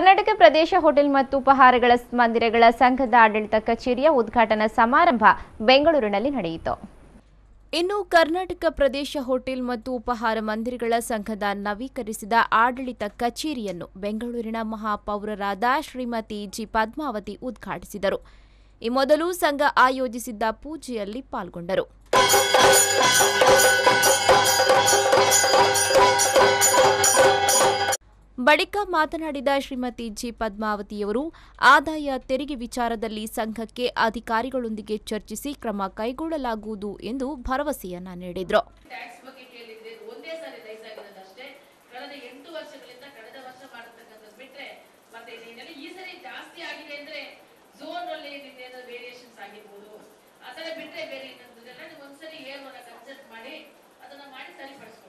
ಕರ್ನಾಟಕ ಪ್ರದೇಶ ಹೋಟೆಲ್ ಮತ್ತು ಉಪಹಾರಗಳ ಮಂದಿರಗಳ ಸಂಘದ ಆಡಳಿತ ಕಚೇರಿಯ ಉದ್ಘಾಟನಾ ಸಮಾರಂಭ ಬೆಂಗಳೂರಿನಲ್ಲಿ ನಡೆಯಿತು ಇನ್ನು ಕರ್ನಾಟಕ ಪ್ರದೇಶ ಹೋಟೆಲ್ ಮತ್ತು ಉಪಹಾರ ಮಂದಿರಗಳ ಸಂಘದ ನವೀಕರಿಸಿದ ಆಡಳಿತ ಕಚೇರಿಯನ್ನು ಬೆಂಗಳೂರಿನ ಮಹಾಪೌರರಾದ ಶ್ರೀಮತಿ ಜಿ ಪದ್ಮಾವತಿ ಉದ್ಘಾಟಿಸಿದರು ಈ ಮೊದಲು ಸಂಘ ಆಯೋಜಿಸಿದ್ದ ಪೂಜೆಯಲ್ಲಿ ಪಾಲ್ಗೊಂಡರು ಬಳಿಕ ಮಾತನಾಡಿದ ಶ್ರೀಮತಿ ಜಿ ಪದ್ಮಾವತಿಯವರು ಆದಾಯ ತೆರಿಗೆ ವಿಚಾರದಲ್ಲಿ ಸಂಘಕ್ಕೆ ಅಧಿಕಾರಿಗಳೊಂದಿಗೆ ಚರ್ಚಿಸಿ ಕ್ರಮ ಕೈಗೊಳ್ಳಲಾಗುವುದು ಎಂದು ಭರವಸೆಯನ್ನ ನೀಡಿದರು ಟ್ಯಾಕ್ಸ್ ಬಗ್ಗೆ ಕೇಳಿದ್ರೆ ಇದು ಒಂದೇ ಸಾರಿ ರೈಸ್ ಆಗಿರೋದು ಅಷ್ಟೇ ಕಳೆದ ಎಂಟು ವರ್ಷಗಳಿಂದ ಕಳೆದ ವರ್ಷ ಮಾಡತಕ್ಕಂಥದ್ದು ಬಿಟ್ರೆ ಮತ್ತೆ ಇನ್ನೇನೆಲ್ಲ ಈ ಸರಿ ಜಾಸ್ತಿ ಆಗಿದೆ ಅಂದ್ರೆ ಝೋನ್ ಅಲ್ಲಿ ನಿನ್ನೇನೋ ವೇರಿಯೇಷನ್ಸ್ ಆಗಿರ್ಬೋದು ಆ ತರ ಬಿಟ್ರೆ ಬೇರೆ ಇನ್ನೊಂದೆಲ್ಲ ನೀವು ಒಂದ್ಸರಿ ಏರ್ವನ್ನ ಕನ್ಸಲ್ಟ್ ಮಾಡಿ ಅದನ್ನ ಮಾಡಿ ಸರಿಪಡಿಸ್ಕೊಡ್ತಾರೆ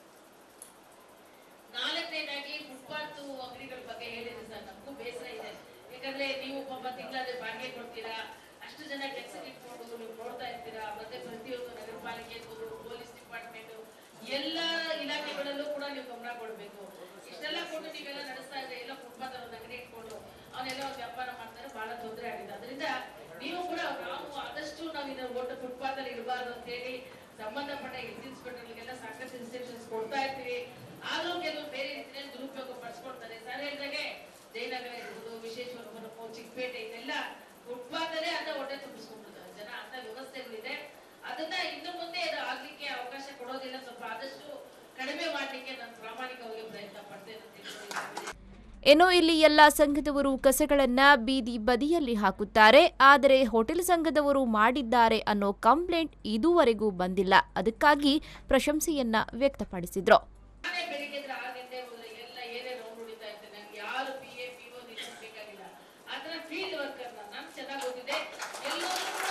ನಾಲ್ಕನೇದಾಗಿ ಫುಟ್ಪಾತ್ ಅಂಗಡಿಗಳ ಬಗ್ಗೆ ಹೇಳಿದ್ರೆ ಸರ್ ನಮಗೂ ಬೇಸರ ಇದೆ ಯಾಕಂದ್ರೆ ನೀವು ಪಾಪ ತಿಂಗಳಾದ್ರೆ ಬಾಡಿಗೆ ಕೊಡ್ತೀರಾ ಅಷ್ಟು ಜನ ಕೆಲಸಕ್ಕೆ ಇಟ್ಕೊಂಡು ನೀವು ನೋಡ್ತಾ ಇರ್ತೀರಾ ಮತ್ತೆ ಪ್ರತಿಯೊಂದು ನಗರ ಪಾಲಿಕೆ ಇರ್ಬೋದು ಪೊಲೀಸ್ ಡಿಪಾರ್ಟ್ಮೆಂಟ್ ಎಲ್ಲ ಇಲಾಖೆಗಳಲ್ಲೂ ಕೂಡ ನೀವು ಗಮನ ಕೊಡಬೇಕು ಇಷ್ಟೆಲ್ಲ ಕೊಟ್ಟು ನೀವೆಲ್ಲ ನಡೆಸ್ತಾ ಇದ್ರೆ ಎಲ್ಲ ಫುಟ್ಪಾತ್ ಒಂದು ಅಂಗಡಿ ಇಟ್ಕೊಂಡು ಅವನ್ನೆಲ್ಲ ಒಂದು ವ್ಯಾಪಾರ ಮಾಡ್ತಾರೆ ಬಹಳ ತೊಂದರೆ ಆಗಿದೆ ಅದರಿಂದ ನೀವು ಕೂಡ ನಾವು ಆದಷ್ಟು ನಾವು ಇದನ್ನ ಒಟ್ಟು ಫುಟ್ಪಾತ್ ಅಲ್ಲಿ ಇಡಬಾರ್ದು ಅಂತ ಹೇಳಿ ಸಂಬಂಧಪಟ್ಟ ಹೆಲ್ತ್ ಇನ್ಸ್ಪೆಕ್ಟರ್ಗಳಿಗೆಲ್ಲ ಸಾಕಷ್ಟು ಇನ್ಸ್ಟ್ರಕ್ಷನ್ಸ್ ಕೊಡ್ತಾ ಇರ್ತೀವಿ ಆದ್ರೂ ಕೆಲವು ಬೇರೆ ರೀತಿಯಲ್ಲಿ ದುರುಪಯೋಗ ಪಡಿಸ್ಕೊಳ್ತಾರೆ ಸರ್ ಹೇಳಿದಾಗೆ ಜಯನಗರ ಇರ್ಬೋದು ವಿಶೇಷವರ್ಗನಪ್ಪು ಚಿಕ್ಕಪೇಟೆ ಇದೆಲ್ಲ ಫುಟ್ಪಾತಲ್ಲೇ ಅಂತ ಹೊಟ್ಟೆ ತುಂಬಿಸ್ಕೊಂಡ್ಬಿಡ್ತಾರೆ ಜನ ಅಂತ ವ್ಯವಸ್ಥೆಗಳಿದೆ ಅದನ್ನ ಇನ್ನು ಮುಂದೆ ಇದು ಆಗ್ಲಿಕ್ಕೆ ಅವಕಾಶ ಕೊಡೋದಿಲ್ಲ ಸ್ವಲ್ಪ ಆದಷ್ಟು ಕಡಿಮೆ ಮಾಡ್ಲಿಕ್ಕೆ ನಾನು ಪ್ರಾಮಾಣಿಕವಾಗಿ ಪ್ರಯತ್ನ ಪಡ್ತೇನೆ ಅಂತ ತಿಳ್ಕೊಂಡಿದ್ದೀನಿ ಇನ್ನು ಇಲ್ಲಿ ಎಲ್ಲ ಸಂಘದವರು ಕಸಗಳನ್ನ ಬೀದಿ ಬದಿಯಲ್ಲಿ ಹಾಕುತ್ತಾರೆ ಆದರೆ ಹೋಟೆಲ್ ಸಂಘದವರು ಮಾಡಿದ್ದಾರೆ ಅನ್ನೋ ಕಂಪ್ಲೇಂಟ್ ಇದುವರೆಗೂ ಬಂದಿಲ್ಲ ಅದಕ್ಕಾಗಿ ಪ್ರಶಂಸೆಯನ್ನ ವ್ಯಕ್ತಪಡಿಸಿದ್ರು ನಾನೇ ಬೆಳಿಗ್ಗೆ ಎದ್ರೆ ಆರು ಗಂಟೆ ಹೋದ್ರೆ ಎಲ್ಲ ಏನೇ ರೌಂಡ್ ಹೊಡಿತಾ ಇರ್ತೇನೆ ನಂಗೆ ಯಾರು ಪಿ ಎ ಪಿ ಓ ಬೇಕಾಗಿಲ್ಲ ಆತರ ಫೀಲ್ಡ್ ವರ್ಕರ್ ನಾನು ಚೆನ್ನಾಗಿ ಓದಿದೆ ಎಲ್ಲರೂ ಕೂಡ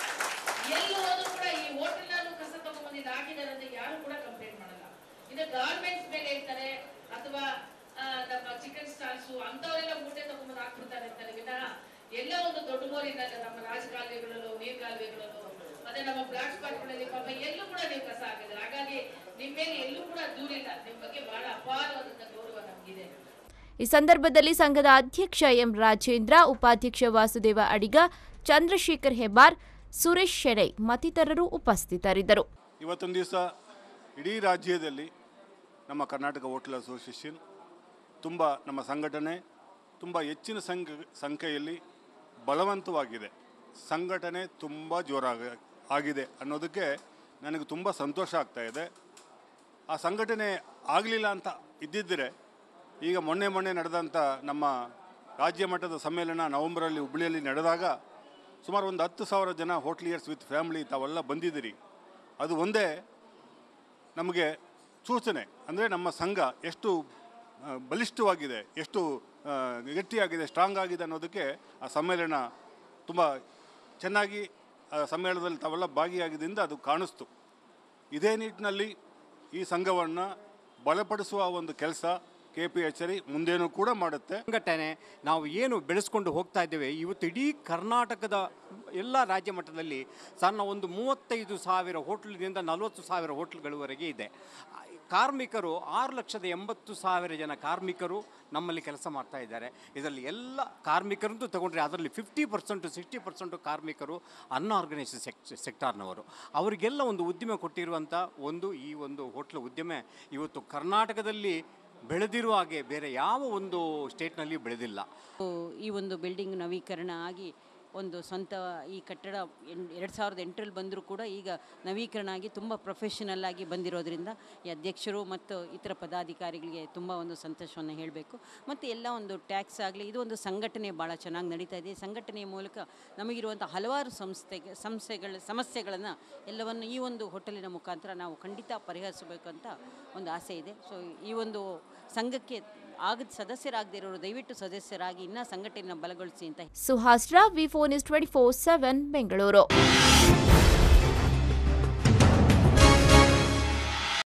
ಎಲ್ಲಿ ಹೋದ್ರು ಕೂಡ ಈ ಹೋಟೆಲ್ ನಾನು ಕಸ ತಗೊಂಡ್ಬಂದು ಇದು ಹಾಕಿದ್ದಾರೆ ಅಂತ ಯಾರು ಕೂಡ ಕಂಪ್ಲೇಂಟ್ ಮಾಡಲ್ಲ ಇದು ಗಾರ್ಮೆಂಟ್ಸ್ ಮೇಲೆ ಹೇಳ್ತಾರೆ ಅಥವಾ ಆ, ನಮ್ಮ ಚಿಕನ್ ಸ್ಟಾಲ್ಸ್ ಅಂತವರೆಲ್ಲ ಮೂಟೆ ತಗೊಂಡ್ಬಂದು ಹಾಕ್ಬಿಡ್ತಾರೆ ಅಂತಾರೆ ವಿನಃ ಎಲ್ಲ ಒಂದು ದೊಡ್ಡ ಮೋರಿನಾಗ ನಮ್ಮ ರಾಜಕಾಲುವೆಗಳಲ್ಲೂ ನೀರ್ ಕಾಲುವೆಗಳಲ್ಲೂ ಮತ್ತೆ ನಮ್ಮ ಬ್ಲಾಕ್ ಸ್ಪಾಟ್ಗಳಲ್ಲಿ ಪಾಪ ಎಲ್ಲೂ ಕೂಡ ನೀವು ಕಸ ಹಾಕಿದ್ರೆ ಹಾಗಾಗಿ ನಿಮ್ಮ ಮೇಲೆ ಎಲ್ಲೂ ಕೂಡ ದೂರಿಲ್ಲ ನಿಮ್ಮ ಬಗ್ಗೆ ಬಹಳ ಅಪಾರವಾದಂತ ಗೌರವ ನಮಗಿದೆ ಈ ಸಂದರ್ಭದಲ್ಲಿ ಸಂಘದ ಅಧ್ಯಕ್ಷ ಎಂ ರಾಜೇಂದ್ರ ಉಪಾಧ್ಯಕ್ಷ ವಾಸುದೇವ ಅಡಿಗ ಚಂದ್ರಶೇಖರ್ ಹೆಬ್ಬಾರ್ ಸುರೇಶ್ ಶೆಣೈ ಮತ್ತಿತರರು ಉಪಸ್ಥಿತರಿದ್ದರು ಇವತ್ತೊಂದು ದಿವಸ ಇಡೀ ರಾಜ್ಯದಲ್ಲಿ ನಮ್ಮ ಕರ್ನಾಟಕ ಹೋಟೆಲ್ ಅಸೋಸಿಯೇಷನ್ ತುಂಬ ನಮ್ಮ ಸಂಘಟನೆ ತುಂಬ ಹೆಚ್ಚಿನ ಸಂಖ್ಯೆ ಸಂಖ್ಯೆಯಲ್ಲಿ ಬಲವಂತವಾಗಿದೆ ಸಂಘಟನೆ ತುಂಬ ಜೋರಾಗ ಆಗಿದೆ ಅನ್ನೋದಕ್ಕೆ ನನಗೆ ತುಂಬ ಸಂತೋಷ ಆಗ್ತಾ ಇದೆ ಆ ಸಂಘಟನೆ ಆಗಲಿಲ್ಲ ಅಂತ ಇದ್ದಿದ್ದರೆ ಈಗ ಮೊನ್ನೆ ಮೊನ್ನೆ ನಡೆದಂಥ ನಮ್ಮ ರಾಜ್ಯ ಮಟ್ಟದ ಸಮ್ಮೇಳನ ನವೆಂಬರಲ್ಲಿ ಹುಬ್ಬಳ್ಳಿಯಲ್ಲಿ ನಡೆದಾಗ ಸುಮಾರು ಒಂದು ಹತ್ತು ಸಾವಿರ ಜನ ಹೋಟ್ಲಿಯರ್ಸ್ ವಿತ್ ಫ್ಯಾಮಿಲಿ ತಾವೆಲ್ಲ ಬಂದಿದ್ದೀರಿ ಅದು ಒಂದೇ ನಮಗೆ ಸೂಚನೆ ಅಂದರೆ ನಮ್ಮ ಸಂಘ ಎಷ್ಟು ಆ, ಬಲಿಷ್ಠವಾಗಿದೆ ಎಷ್ಟು ಆ, ಗಟ್ಟಿಯಾಗಿದೆ ಸ್ಟ್ರಾಂಗ್ ಆಗಿದೆ ಅನ್ನೋದಕ್ಕೆ ಆ ಸಮ್ಮೇಳನ ತುಂಬ ಚೆನ್ನಾಗಿ ಆ ಸಮ್ಮೇಳನದಲ್ಲಿ ತಾವೆಲ್ಲ ಭಾಗಿಯಾಗಿದ್ದರಿಂದ ಅದು ಕಾಣಿಸ್ತು ಇದೇ ನಿಟ್ಟಿನಲ್ಲಿ ಈ ಸಂಘವನ್ನು ಬಲಪಡಿಸುವ ಒಂದು ಕೆಲಸ ಕೆ ಪಿ ಎಚ್ ಮುಂದೇನೂ ಕೂಡ ಮಾಡುತ್ತೆ ಸಂಘಟನೆ ನಾವು ಏನು ಬೆಳೆಸ್ಕೊಂಡು ಹೋಗ್ತಾ ಇದ್ದೇವೆ ಇವತ್ತು ಇಡೀ ಕರ್ನಾಟಕದ ಎಲ್ಲ ರಾಜ್ಯ ಮಟ್ಟದಲ್ಲಿ ಸಣ್ಣ ಒಂದು ಮೂವತ್ತೈದು ಸಾವಿರ ಹೋಟ್ಲಿನಿಂದ ನಲವತ್ತು ಸಾವಿರ ಹೋಟ್ಲ್ಗಳವರೆಗೆ ಇದೆ ಕಾರ್ಮಿಕರು ಆರು ಲಕ್ಷದ ಎಂಬತ್ತು ಸಾವಿರ ಜನ ಕಾರ್ಮಿಕರು ನಮ್ಮಲ್ಲಿ ಕೆಲಸ ಮಾಡ್ತಾ ಇದ್ದಾರೆ ಇದರಲ್ಲಿ ಎಲ್ಲ ಕಾರ್ಮಿಕರಂತೂ ತಗೊಂಡ್ರೆ ಅದರಲ್ಲಿ ಫಿಫ್ಟಿ ಪರ್ಸೆಂಟು ಸಿಕ್ಸ್ಟಿ ಪರ್ಸೆಂಟು ಕಾರ್ಮಿಕರು ಅನ್ಆರ್ಗನೈಸ್ಡ್ ಸೆಕ್ ಸೆಕ್ಟಾರ್ನವರು ಅವರಿಗೆಲ್ಲ ಒಂದು ಉದ್ಯಮ ಕೊಟ್ಟಿರುವಂಥ ಒಂದು ಈ ಒಂದು ಹೋಟ್ಲ್ ಉದ್ಯಮ ಇವತ್ತು ಕರ್ನಾಟಕದಲ್ಲಿ ಬೆಳೆದಿರುವ ಹಾಗೆ ಬೇರೆ ಯಾವ ಒಂದು ಸ್ಟೇಟ್ನಲ್ಲಿ ಬೆಳೆದಿಲ್ಲ ಈ ಒಂದು ಬಿಲ್ಡಿಂಗ್ ನವೀಕರಣ ಆಗಿ ಒಂದು ಸ್ವಂತ ಈ ಕಟ್ಟಡ ಎರಡು ಸಾವಿರದ ಎಂಟರಲ್ಲಿ ಬಂದರೂ ಕೂಡ ಈಗ ನವೀಕರಣ ಆಗಿ ತುಂಬ ಪ್ರೊಫೆಷನಲ್ ಆಗಿ ಬಂದಿರೋದ್ರಿಂದ ಈ ಅಧ್ಯಕ್ಷರು ಮತ್ತು ಇತರ ಪದಾಧಿಕಾರಿಗಳಿಗೆ ತುಂಬ ಒಂದು ಸಂತೋಷವನ್ನು ಹೇಳಬೇಕು ಮತ್ತು ಎಲ್ಲ ಒಂದು ಟ್ಯಾಕ್ಸ್ ಆಗಲಿ ಇದು ಒಂದು ಸಂಘಟನೆ ಭಾಳ ಚೆನ್ನಾಗಿ ನಡೀತಾ ಇದೆ ಈ ಸಂಘಟನೆಯ ಮೂಲಕ ನಮಗಿರುವಂಥ ಹಲವಾರು ಸಂಸ್ಥೆಗೆ ಸಂಸ್ಥೆಗಳ ಸಮಸ್ಯೆಗಳನ್ನು ಎಲ್ಲವನ್ನು ಈ ಒಂದು ಹೋಟೆಲಿನ ಮುಖಾಂತರ ನಾವು ಖಂಡಿತ ಪರಿಹರಿಸಬೇಕು ಅಂತ ಒಂದು ಆಸೆ ಇದೆ ಸೊ ಈ ಒಂದು ಸಂಘಕ್ಕೆ ಆಗದ ಸದಸ್ಯರಾಗದೇ ಇರೋರು ದಯವಿಟ್ಟು ಸದಸ್ಯರಾಗಿ ಇನ್ನೂ ಸಂಘಟನೆಯನ್ನು ಬಲಗೊಳಿಸಿ ಅಂತ Suhas Rao V phone is twenty four seven Bengaluru